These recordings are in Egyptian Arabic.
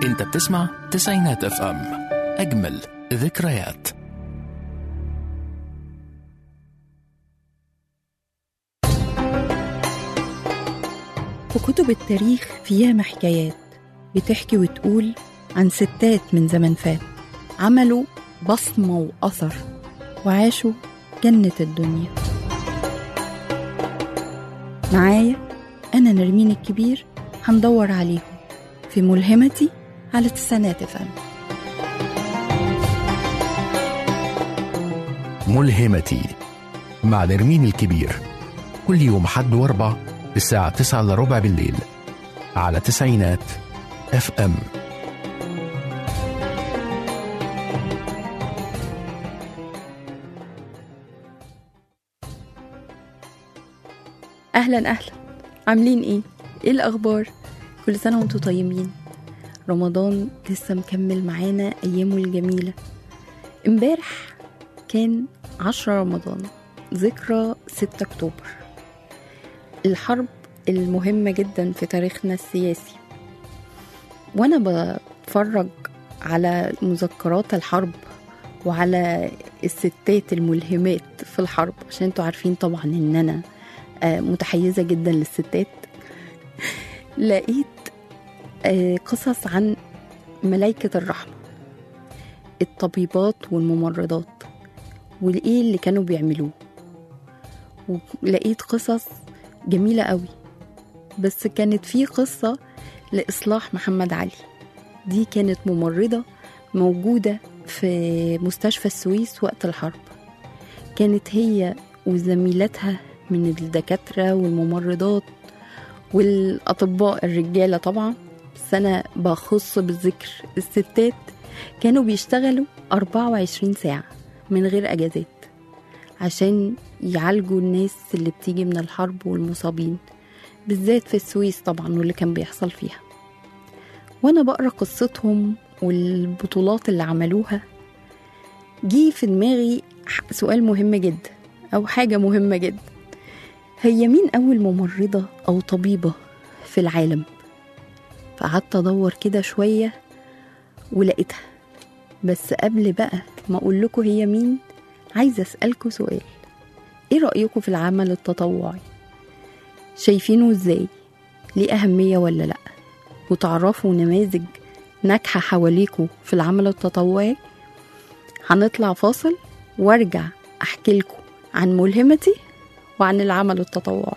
انت بتسمع تسعينات اف ام اجمل ذكريات وكتب التاريخ فيها حكايات بتحكي وتقول عن ستات من زمن فات عملوا بصمة وأثر وعاشوا جنة الدنيا معايا أنا نرمين الكبير هندور عليهم في ملهمتي على تسعينات فم ملهمتي مع نرمين الكبير كل يوم حد واربع الساعة تسعة إلا ربع بالليل على تسعينات اف ام أهلا أهلا عاملين إيه؟ إيه الأخبار؟ كل سنة وانتم طيبين رمضان لسه مكمل معانا أيامه الجميلة امبارح كان عشرة رمضان ذكرى ستة أكتوبر الحرب المهمة جدا في تاريخنا السياسي وأنا بتفرج على مذكرات الحرب وعلى الستات الملهمات في الحرب عشان انتوا عارفين طبعا ان انا آه، متحيزة جدا للستات لقيت آه، قصص عن ملايكة الرحمة الطبيبات والممرضات والإيه اللي كانوا بيعملوه ولقيت قصص جميلة قوي بس كانت في قصة لإصلاح محمد علي دي كانت ممرضة موجودة في مستشفى السويس وقت الحرب كانت هي وزميلتها من الدكاترة والممرضات والأطباء الرجالة طبعا بس أنا بخص بالذكر الستات كانوا بيشتغلوا 24 ساعة من غير أجازات عشان يعالجوا الناس اللي بتيجي من الحرب والمصابين بالذات في السويس طبعا واللي كان بيحصل فيها وأنا بقرأ قصتهم والبطولات اللي عملوها جه في دماغي ح- سؤال مهم جدا أو حاجة مهمة جدا هي مين أول ممرضة أو طبيبة في العالم فقعدت أدور كده شوية ولقيتها بس قبل بقى ما أقول لكم هي مين عايزة أسألكم سؤال إيه رأيكم في العمل التطوعي شايفينه إزاي ليه أهمية ولا لأ وتعرفوا نماذج ناجحة حواليكوا في العمل التطوعي هنطلع فاصل وارجع أحكي لكم عن ملهمتي وعن العمل التطوعي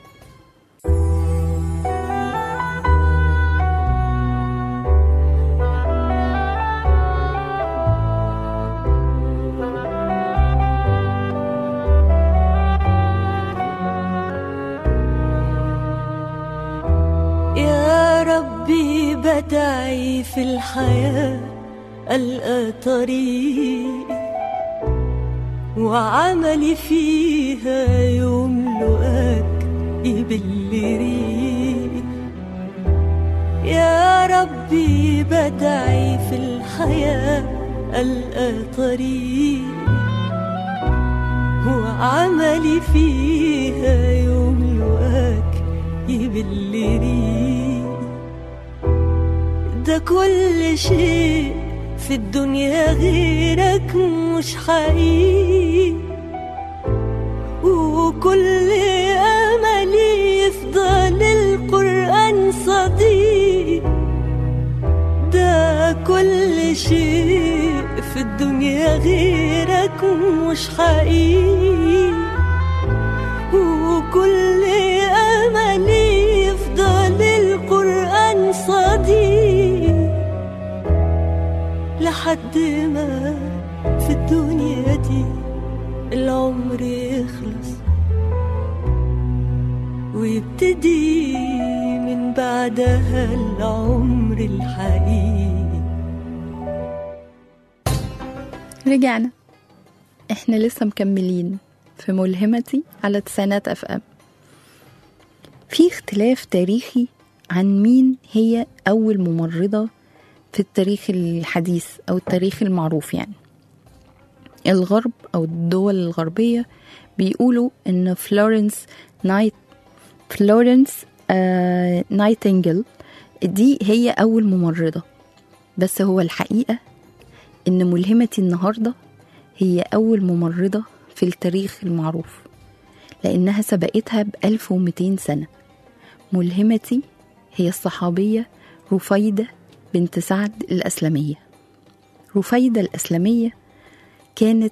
يا ربي بدعي في الحياة ألقى طريق وعملي فيها يوم لقاك يبل ريق يا ربي بدعي في الحياة ألقى طريق وعملي فيها يوم لقاك يبل ريق ده كل شيء في الدنيا غيرك مش حقيقي وكل أملي يفضل القرآن صديق ده كل شيء في الدنيا غيرك مش حقيقي وكل أملي يفضل القرآن صديق لحد ما في الدنيا دي العمر يخلص ويبتدي من بعدها العمر الحقيقي رجعنا احنا لسه مكملين في ملهمتي على تسعينات اف ام في اختلاف تاريخي عن مين هي اول ممرضة في التاريخ الحديث او التاريخ المعروف يعني الغرب او الدول الغربية بيقولوا ان فلورنس نايت فلورنس آه نايتنجل دي هي اول ممرضة بس هو الحقيقة إن ملهمتي النهاردة هي أول ممرضة في التاريخ المعروف لأنها سبقتها ب 1200 سنة ملهمتي هي الصحابية رفيدة بنت سعد الأسلمية رفيدة الأسلمية كانت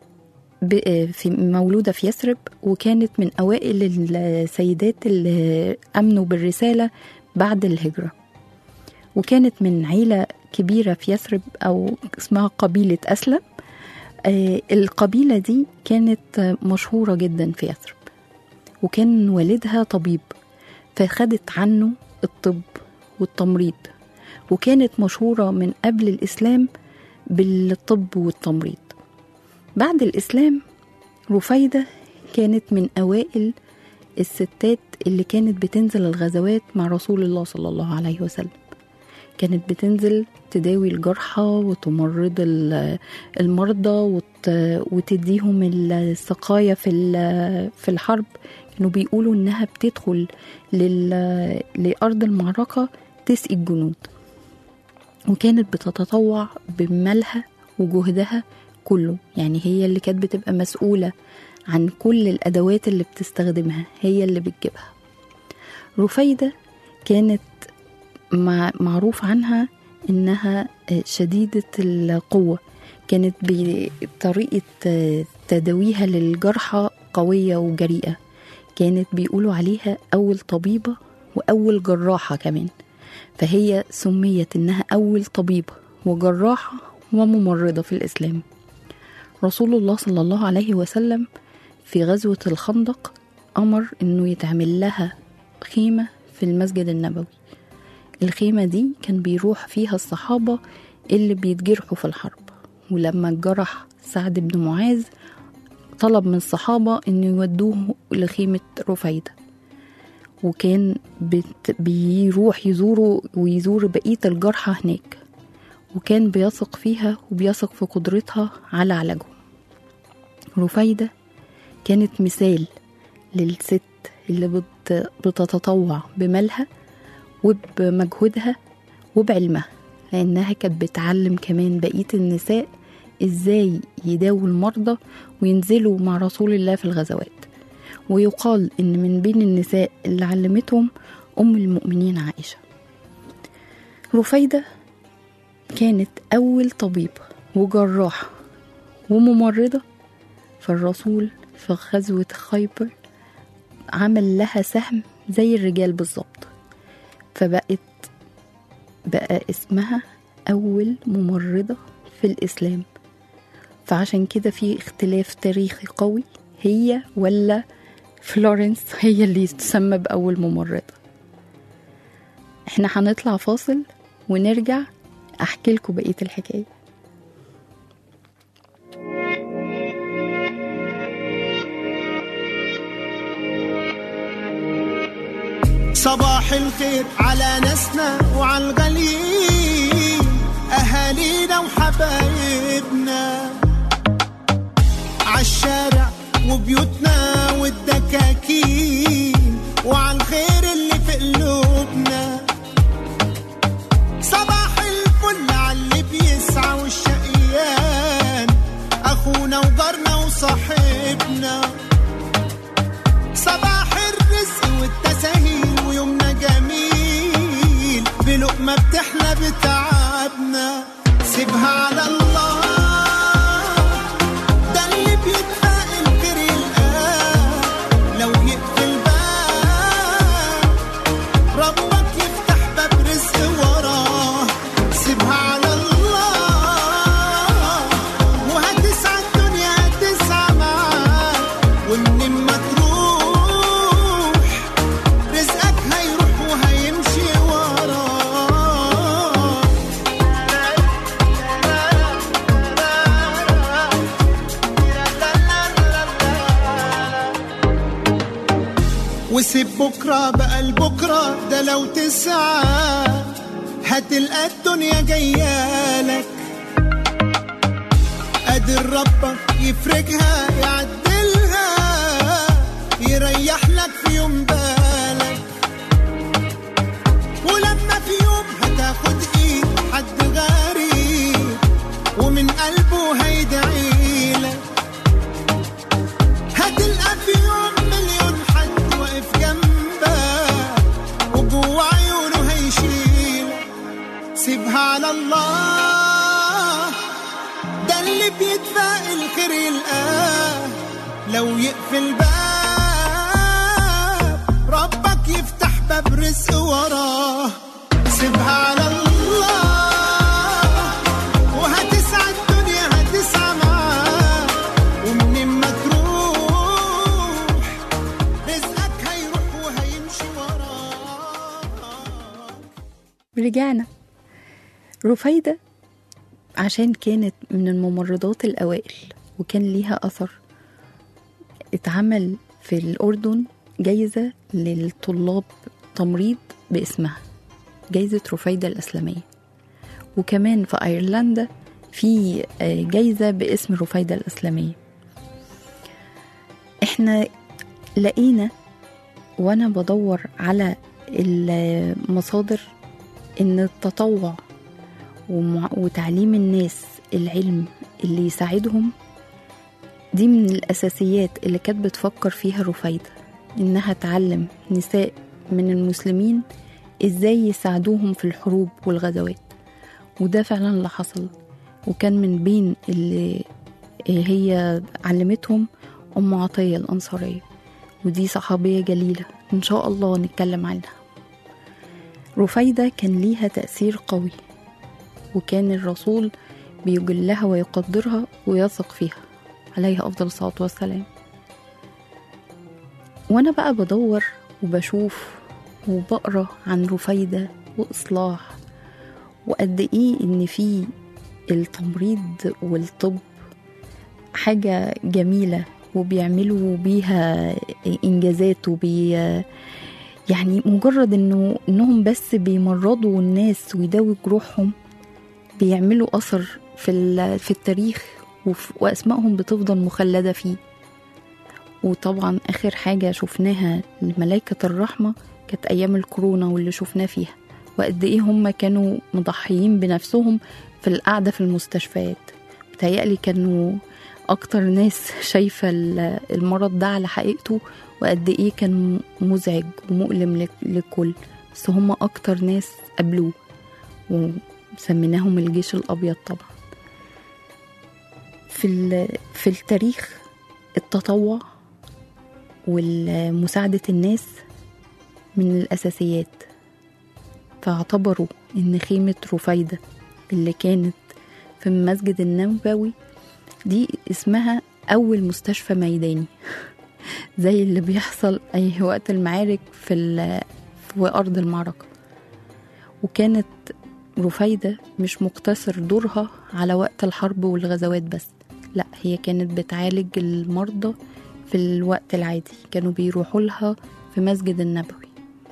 ب- في مولودة في يثرب وكانت من أوائل السيدات اللي أمنوا بالرسالة بعد الهجرة وكانت من عيلة كبيرة في يثرب أو اسمها قبيلة أسلم آه، القبيلة دي كانت آه، مشهورة جدا في يثرب وكان والدها طبيب فخدت عنه الطب والتمريض وكانت مشهورة من قبل الإسلام بالطب والتمريض بعد الإسلام رفيدة كانت من أوائل الستات اللي كانت بتنزل الغزوات مع رسول الله صلى الله عليه وسلم كانت بتنزل تداوي الجرحى وتمرض ال- المرضى وت- وتديهم السقاية في ال- في الحرب كانوا بيقولوا إنها بتدخل لل- لأرض المعركة تسقي الجنود وكانت بتتطوع بمالها وجهدها كله يعني هي اللي كانت بتبقى مسؤولة عن كل الأدوات اللي بتستخدمها هي اللي بتجيبها رفيدة كانت مع معروف عنها إنها شديدة القوة كانت بطريقة تداويها للجرحى قوية وجريئة كانت بيقولوا عليها أول طبيبة وأول جراحة كمان فهي سميت إنها أول طبيبة وجراحة وممرضة في الإسلام رسول الله صلى الله عليه وسلم في غزوة الخندق أمر إنه يتعمل لها خيمة في المسجد النبوي الخيمة دي كان بيروح فيها الصحابة اللي بيتجرحوا في الحرب ولما اتجرح سعد بن معاذ طلب من الصحابة إنه يودوه لخيمة رفيدة وكان بت بيروح يزوروا ويزور بقية الجرحى هناك وكان بيثق فيها وبيثق في قدرتها على علاجهم رفيدة كانت مثال للست اللي بت بتتطوع بمالها وبمجهودها وبعلمها لأنها كانت بتعلم كمان بقية النساء إزاي يداووا المرضى وينزلوا مع رسول الله في الغزوات ويقال إن من بين النساء اللي علمتهم أم المؤمنين عائشة رفيدة كانت أول طبيبة وجراحة وممرضة فالرسول في غزوة خيبر عمل لها سهم زي الرجال بالظبط فبقت بقى اسمها أول ممرضة في الإسلام فعشان كده في اختلاف تاريخي قوي هي ولا فلورنس هي اللي تسمى بأول ممرضة احنا هنطلع فاصل ونرجع أحكي لكم بقية الحكاية صباح الخير على ناسنا وعلى الغاليين أهالينا وحبايبنا عالشارع وبيوتنا والدكاكين وعلى الخير اللي في قلوبنا صباح الفل على اللي بيسعى والشقيان أخونا وجارنا وصاحبنا صباح الرزق والتساهيل ويومنا جميل بلقمة بتحلى بتعبنا سيبها على الله ده اللي بيتفائل خير يلقاه لو يقفل باب ربك يفتح باب رزق وراه سيبها على الله وهتسعى الدنيا هتسعى معاك ومن ما تروح رزقك هيروح وهيمشي وراه وسيب بكرة بقى لبكرة ده لو تسعى هتلقى الدنيا جايالك قادر ربك يفرجها يعدلها يريح لك في يوم بالك ولما في يوم هتاخد ايد حد غالي على الله ده اللي بيدفع الخير يلقاه لو يقفل باب ربك يفتح باب رزق وراه سيبها على الله وهتسعى الدنيا هتسعى معاه ومنين ما تروح رزقك هيروح وهيمشي وراك رجعنا رفايدة عشان كانت من الممرضات الأوائل وكان ليها أثر اتعمل في الأردن جايزة للطلاب تمريض باسمها جايزة رفايدة الإسلامية وكمان في أيرلندا في آه، جايزة باسم رفايدة الإسلامية احنا لقينا وانا بدور على المصادر ان التطوع ومع- وتعليم الناس العلم اللي يساعدهم دي من الأساسيات اللي كانت بتفكر فيها رفايدة إنها تعلم نساء من المسلمين إزاي يساعدوهم في الحروب والغزوات وده فعلا اللي حصل وكان من بين اللي هي علمتهم أم عطية الأنصارية ودي صحابية جليلة إن شاء الله نتكلم عنها رفايدة كان ليها تأثير قوي وكان الرسول بيجلها ويقدرها ويثق فيها عليه أفضل الصلاة والسلام وأنا بقى بدور وبشوف وبقرا عن رفايدة وإصلاح وقد إيه إن في التمريض والطب حاجة جميلة وبيعملوا بيها إنجازات وبي يعني مجرد إنه إنهم بس بيمرضوا الناس ويداوي جروحهم بيعملوا أثر في, ال- في التاريخ وف- وأسمائهم بتفضل مخلدة فيه وطبعا آخر حاجة شفناها لملائكة الرحمة كانت أيام الكورونا واللي شفناه فيها وقد إيه هم كانوا مضحيين بنفسهم في القعدة في المستشفيات بتهيألي كانوا أكتر ناس شايفة ال- المرض ده على حقيقته وقد إيه كان مزعج ومؤلم لك- للكل بس هم أكتر ناس قابلوه وسميناهم الجيش الأبيض طبعا في, ال- في التاريخ التطوع ومساعدة الناس من الأساسيات فاعتبروا إن خيمة رفايدة اللي كانت في المسجد النبوي دي اسمها أول مستشفى ميداني زي اللي بيحصل أي وقت المعارك في, ال- في أرض المعركة وكانت رفايدة مش مقتصر دورها على وقت الحرب والغزوات بس لا هي كانت بتعالج المرضى في الوقت العادي كانوا بيروحوا لها في مسجد النبوي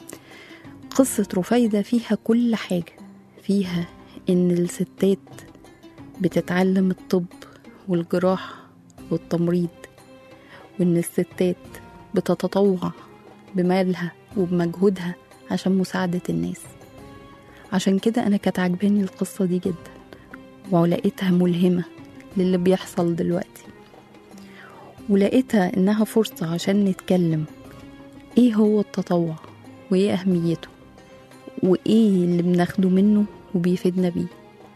قصة رفايدة فيها كل حاجة فيها إن الستات بتتعلم الطب والجراحة والتمريض وإن الستات بتتطوع بمالها وبمجهودها عشان مساعدة الناس عشان كده أنا كانت عجباني القصة دي جدا ولقيتها ملهمة للي بيحصل دلوقتي ولقيتها إنها فرصة عشان نتكلم إيه هو التطوع وإيه أهميته وإيه اللي بناخده منه وبيفيدنا بيه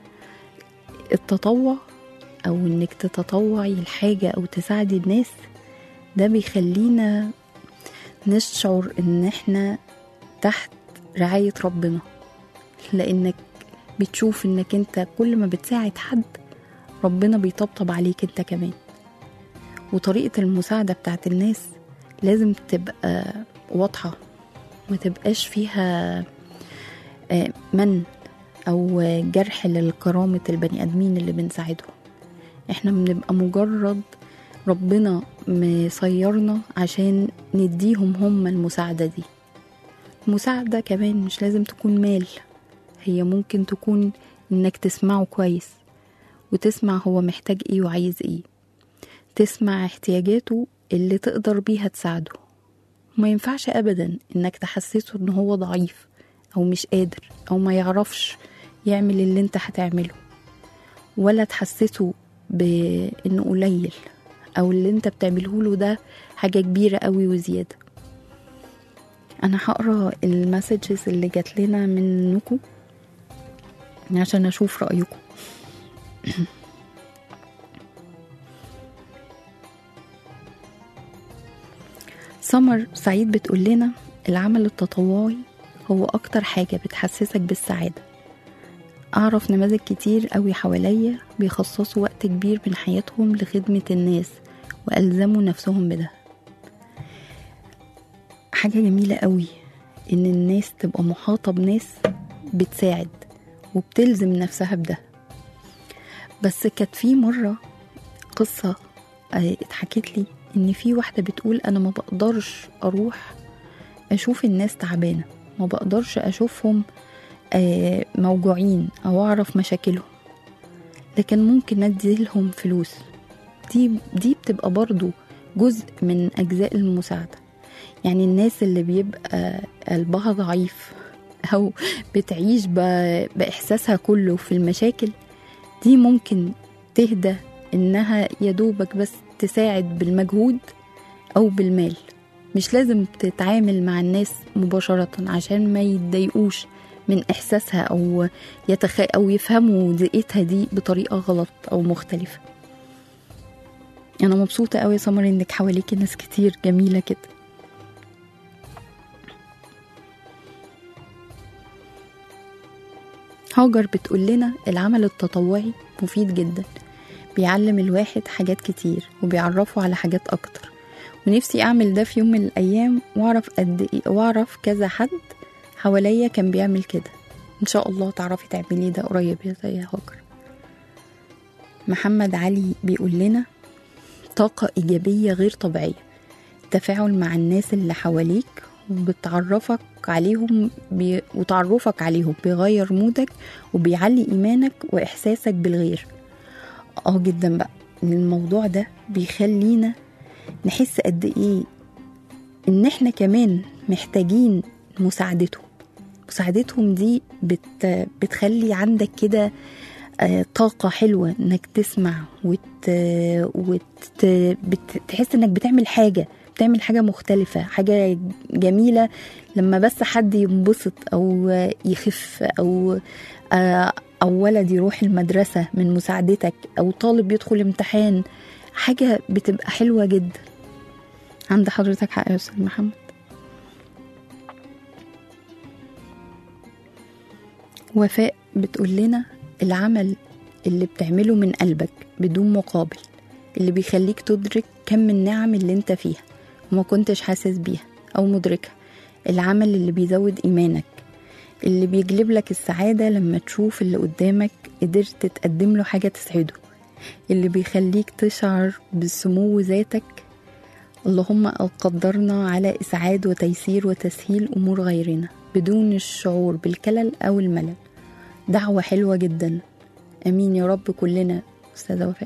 التطوع أو إنك تتطوعي الحاجة أو تساعدي الناس ده بيخلينا نشعر إن إحنا تحت رعاية ربنا لأنك بتشوف إنك أنت كل ما بتساعد حد ربنا بيطبطب عليك أنت كمان وطريقة المساعدة بتاعت الناس لازم تبقى واضحة ما تبقاش فيها آه، من أو جرح للكرامة البني آدمين اللي بنساعدهم احنا بنبقى مجرد ربنا مصيرنا عشان نديهم هم المساعدة دي المساعدة كمان مش لازم تكون مال هي ممكن تكون انك تسمعه كويس وتسمع هو محتاج ايه وعايز ايه تسمع احتياجاته اللي تقدر بيها تساعده وما ينفعش ابدا انك تحسسه ان هو ضعيف او مش قادر او ما يعرفش يعمل اللي انت هتعمله ولا تحسسه بانه قليل او اللي انت بتعمله له ده حاجة كبيرة قوي وزيادة انا هقرا المسجز اللي جات لنا منكم عشان أشوف رأيكم سمر سعيد بتقول لنا العمل التطوعي هو أكتر حاجة بتحسسك بالسعادة أعرف نماذج كتير قوي حواليا بيخصصوا وقت كبير من حياتهم لخدمة الناس وألزموا نفسهم بده حاجة جميلة قوي إن الناس تبقى محاطة بناس بتساعد وبتلزم نفسها بده بس كانت في مرة قصة آه، اتحكت لي إن في واحدة بتقول أنا ما بقدرش أروح أشوف الناس تعبانة ما بقدرش أشوفهم آه، موجوعين أو أعرف مشاكلهم لكن ممكن أدي لهم فلوس دي دي بتبقى برضو جزء من أجزاء المساعدة يعني الناس اللي بيبقى قلبها ضعيف أو بتعيش ب- بإحساسها كله في المشاكل دي ممكن تهدى إنها يدوبك بس تساعد بالمجهود أو بالمال مش لازم تتعامل مع الناس مباشرة عشان ما يتضايقوش من إحساسها أو يتخ... أو يفهموا ضيقتها دي بطريقة غلط أو مختلفة أنا مبسوطة أوي يا سمر إنك حواليكي ناس كتير جميلة كده هاجر بتقول لنا العمل التطوعي مفيد جدا بيعلم الواحد حاجات كتير وبيعرفه على حاجات أكتر ونفسي أعمل ده في يوم من الأيام وأعرف قد إيه وأعرف كذا حد حواليا كان بيعمل كده إن شاء الله تعرفي تعملي ده قريب يا زي هاجر محمد علي بيقول لنا طاقة إيجابية غير طبيعية تفاعل مع الناس اللي حواليك وبتعرفك عليهم بي... وتعرفك عليهم بيغير مودك وبيعلي إيمانك وإحساسك بالغير اه جدا بقى الموضوع ده بيخلينا نحس قد ايه ان احنا كمان محتاجين مساعدتهم مساعدتهم دي بت بتخلي عندك كده آه، طاقة حلوة انك تسمع وت... وت... بت... تحس انك بتعمل حاجة بتعمل حاجة مختلفة حاجة جميلة لما بس حد ينبسط او يخف او آه، او ولد يروح المدرسة من مساعدتك او طالب يدخل امتحان حاجة بتبقى حلوة جدا عند حضرتك حق يا أستاذ محمد وفاء بتقول لنا العمل اللي بتعمله من قلبك بدون مقابل اللي بيخليك تدرك كم النعم اللي انت فيها وما كنتش حاسس بيها أو مدركها العمل اللي بيزود إيمانك اللي بيجلب لك السعادة لما تشوف اللي قدامك قدرت تقدم له حاجة تسعده اللي بيخليك تشعر بسمو ذاتك اللهم قدرنا على إسعاد وتيسير وتسهيل أمور غيرنا بدون الشعور بالكلل أو الملل دعوة حلوة جدا أمين يا رب كلنا أستاذة وفاء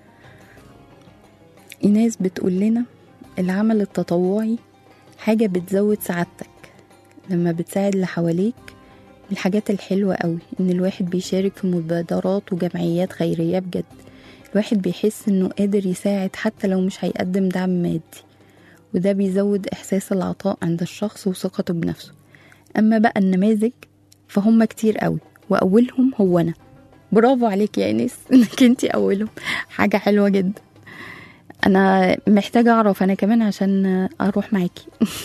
إيناس بتقول لنا العمل التطوعي حاجة بتزود سعادتك لما بتساعد اللي حواليك من الحاجات الحلوة قوي إن الواحد بيشارك في مبادرات وجمعيات خيرية بجد الواحد بيحس إنه قادر يساعد حتى لو مش هيقدم دعم مادي وده بيزود إحساس العطاء عند الشخص وثقته بنفسه أما بقى النماذج فهم كتير قوي وأولهم هو أنا برافو عليك يا إيناس إنك أنتي أولهم حاجة حلوة جدا أنا محتاجة أعرف أنا كمان عشان أروح معاكي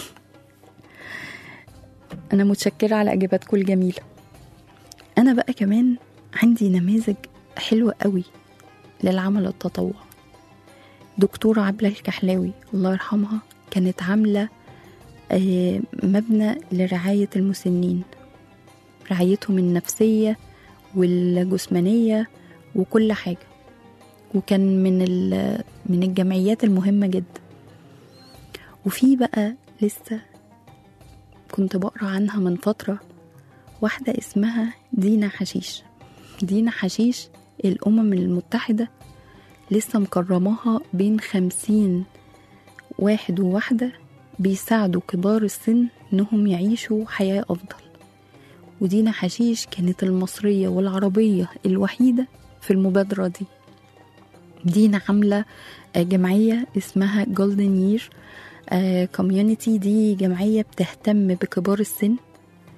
أنا متشكرة على إجاباتكم الجميلة أنا بقى كمان عندي نماذج حلوة قوي للعمل التطوعي دكتورة عبلة الكحلاوي الله يرحمها كانت عاملة آه، مبنى لرعاية المسنين رعايتهم النفسية والجسمانية وكل حاجة وكان من ال- من الجمعيات المهمة جدا وفي بقى لسه كنت بقرا عنها من فترة واحدة اسمها دينا حشيش دينا حشيش الأمم المتحدة لسه مكرماها بين خمسين واحد وواحدة بيساعدوا كبار السن إنهم يعيشوا حياة أفضل ودينا حشيش كانت المصرية والعربية الوحيدة في المبادرة دي دينا عاملة آه، جمعية اسمها جولدن يير كوميونيتي دي جمعية بتهتم بكبار السن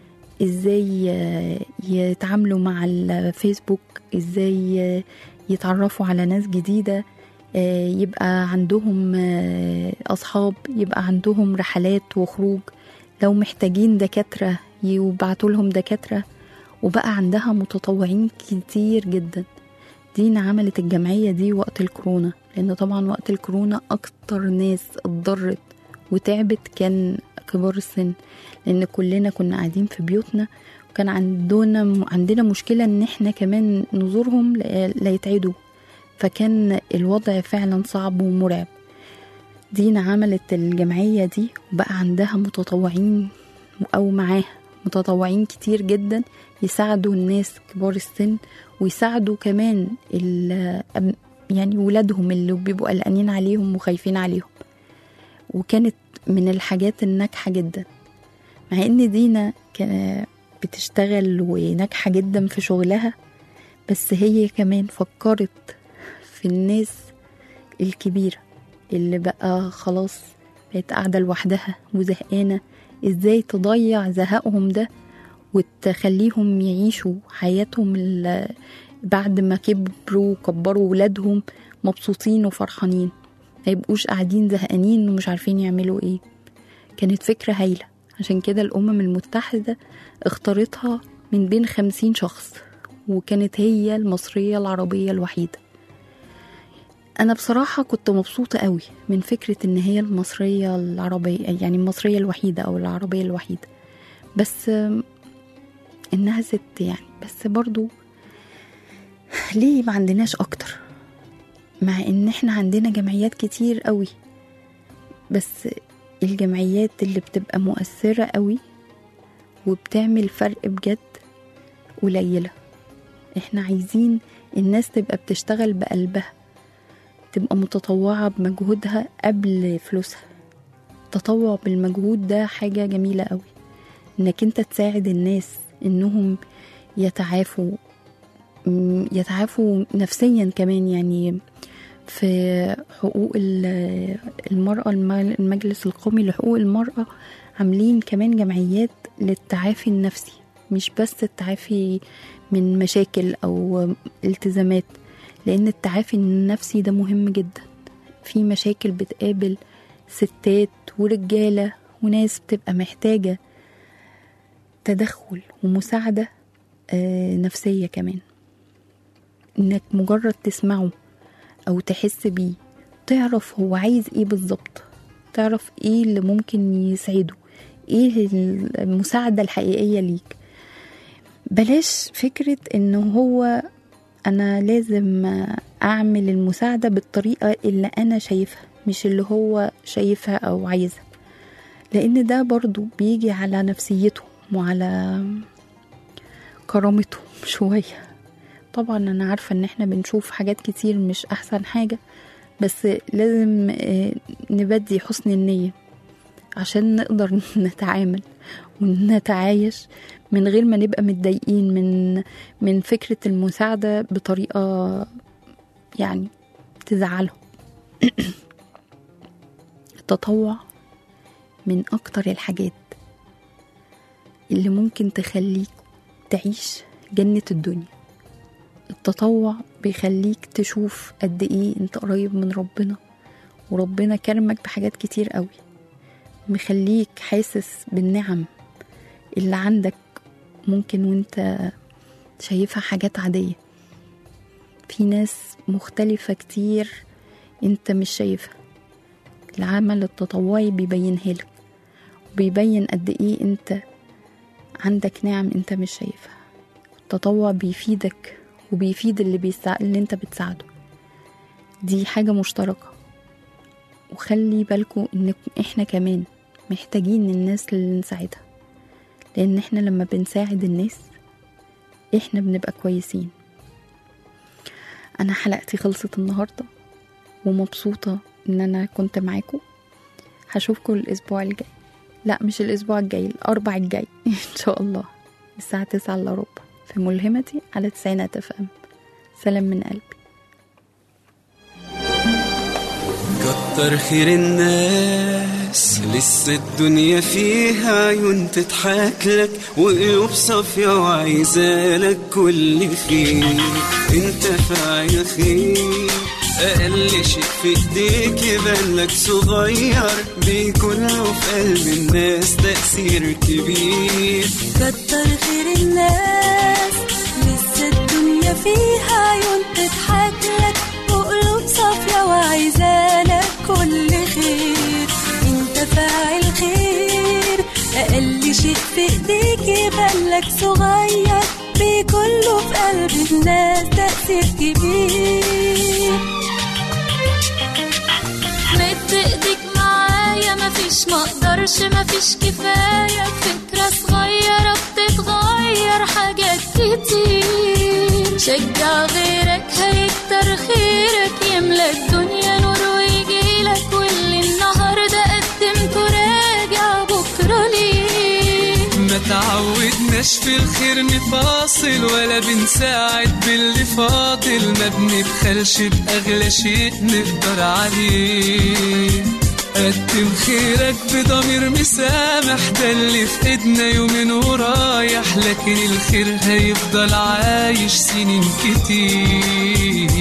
ازاي آه، يتعاملوا مع الفيسبوك ازاي آه، يتعرفوا على ناس جديدة آه، يبقى عندهم آه، أصحاب يبقى عندهم رحلات وخروج لو محتاجين دكاترة يبعتوا لهم دكاترة وبقى عندها متطوعين كتير جدا دينا عملت الجمعية دي وقت الكورونا لأن طبعا وقت الكورونا أكتر ناس اتضرت وتعبت كان كبار السن لأن كلنا كنا قاعدين في بيوتنا وكان عندنا عندنا مشكلة إن إحنا كمان نزورهم لا لا يتعدوا فكان الوضع فعلا صعب ومرعب دينا عملت الجمعية دي وبقى عندها متطوعين أو معاها متطوعين كتير جدا يساعدوا الناس كبار السن ويساعدوا كمان ال- أم- يعني ولادهم اللي بيبقوا قلقانين عليهم وخايفين عليهم وكانت من الحاجات الناجحة جدا مع ان دينا كان بتشتغل وناجحة جدا في شغلها بس هي كمان فكرت في الناس الكبيرة اللي بقى خلاص بقت قاعدة لوحدها وزهقانة ازاي تضيع زهقهم ده وتخليهم يعيشوا حياتهم ال- بعد ما كبروا وكبروا ولادهم مبسوطين وفرحانين ما يبقوش قاعدين زهقانين ومش عارفين يعملوا ايه كانت فكرة هايلة عشان كده الأمم المتحدة اختارتها من بين خمسين شخص وكانت هي المصرية العربية الوحيدة أنا بصراحة كنت مبسوطة قوي من فكرة إن هي المصرية العربية يعني المصرية الوحيدة أو العربية الوحيدة بس آم، إنها ست يعني بس برضو ليه ما عندناش أكتر مع إن إحنا عندنا جمعيات كتير قوي بس الجمعيات اللي بتبقى مؤثرة قوي وبتعمل فرق بجد قليلة احنا عايزين الناس تبقى بتشتغل بقلبها تبقى متطوعة بمجهودها قبل فلوسها التطوع بالمجهود ده حاجة جميلة قوي انك انت تساعد الناس انهم يتعافوا م- يتعافوا نفسيا كمان يعني في حقوق ال- المرأة الم- المجلس القومي لحقوق المرأة عاملين كمان جمعيات للتعافي النفسي مش بس التعافي من مشاكل أو التزامات لأن التعافي النفسي ده مهم جدا في مشاكل بتقابل ستات ورجالة وناس بتبقى محتاجة تدخل ومساعدة آه، نفسية كمان انك مجرد تسمعه او تحس بيه تعرف هو عايز ايه بالظبط تعرف ايه اللي ممكن يسعده ايه المساعدة الحقيقية ليك بلاش فكرة انه هو انا لازم اعمل المساعدة بالطريقة اللي انا شايفها مش اللي هو شايفها او عايزها لان ده برضو بيجي على نفسيته وعلى كرامته شوية طبعا انا عارفة ان احنا بنشوف حاجات كتير مش احسن حاجة بس لازم آه، نبدي حسن النية عشان نقدر نتعامل ونتعايش من غير ما نبقى متضايقين من من فكرة المساعدة بطريقة يعني تزعلهم التطوع من أكتر الحاجات اللي ممكن تخليك تعيش جنة الدنيا التطوع بيخليك تشوف قد ايه انت قريب من ربنا وربنا كرمك بحاجات كتير قوي مخليك حاسس بالنعم اللي عندك ممكن وانت شايفها حاجات عادية في ناس مختلفة كتير انت مش شايفها العمل التطوعي بيبينها لك وبيبين قد ايه انت عندك نعم انت مش شايفها التطوع بيفيدك وبيفيد اللي, بيسا... اللي انت بتساعده دي حاجة مشتركة وخلي بالكوا ان احنا كمان محتاجين الناس اللي نساعدها لان احنا لما بنساعد الناس احنا بنبقى كويسين انا حلقتي خلصت النهاردة ومبسوطة ان انا كنت معاكم هشوفكم الاسبوع الجاي لا مش الاسبوع الجاي الاربع الجاي ان شاء الله الساعة تسعة الا ربع في ملهمتي على تسعينات اف ام سلام من قلبي كتر خير الناس الناس لسه الدنيا فيها عيون تضحك لك وقلوب صافية وعايزالك كل خير انت فاعل خير أقل شيء في إيديك يبان لك صغير بيكون له في قلب الناس تأثير كبير كتر خير الناس لسه الدنيا فيها عيون تضحك لك وقلوب صافية وعايزالك كل خير انت فاعل خير اقل شيء في ايديك يبان لك صغير بيكون له في قلب الناس تأثير كبير مد ايديك معايا مفيش مقدرش مفيش كفاية فكرة صغيرة بتتغير حاجات كتير شجع غيرك هيكتر خيرك يملى الدنيا نور ويجيلك واللي النهاردة قدمته راجع بكرة ليه ما تعودناش في الخير نفاصل ولا بنساعد باللي فاضل ما بنبخلش بأغلى شيء نقدر عليه قدم خيرك بضمير مسامح ده اللي في ايدنا يومين ورايح لكن الخير هيفضل عايش سنين كتير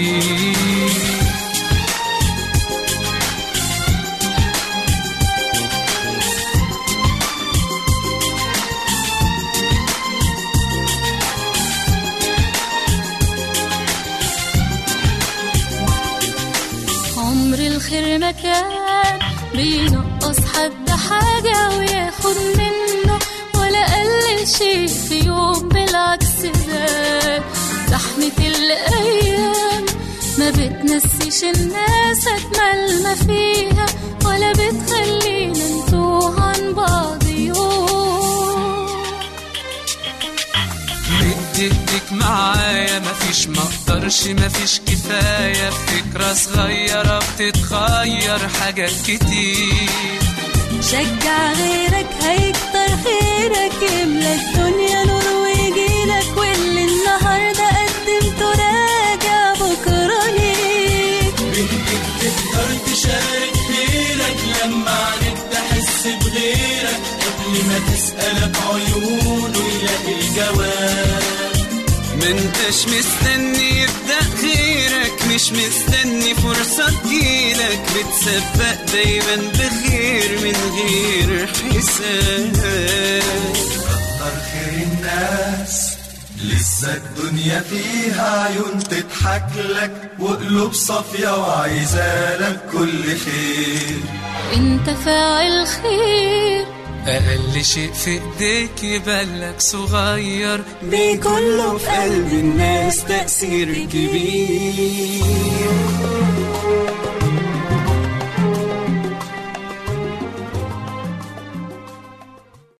عمر الخير ما كان بينقص حد حاجة وياخد منه ولا قلل شيء في يوم بالعكس زاد زحمة الأيام ما بتنسيش الناس أجمل ما فيها ولا بتخلينا نتوه عن بعض يوم مد ايديك معايا مفيش مقدرش مفيش كفاية فكرة صغيرة بتتغير حاجات كتير شجع غيرك هيكتر خيرك يملى الدنيا نور ويجيلك واللي النهارده قدمته راجع بكره ليك تقدر تشارك خيرك لما عليك تحس بغيرك قبل ما تسألك عيونه يلاقي الجواب ما انتش مستني يبدأ خيرك مش مستني فرصة تجيلك بتسبق دايما بخير من غير حساب كتر خير الناس لسه الدنيا فيها عيون تضحك لك وقلوب صافية وعايزالك كل خير انت فاعل خير أقل شيء في إيديك يبالك صغير بيكون له في قلب الناس تأثير كبير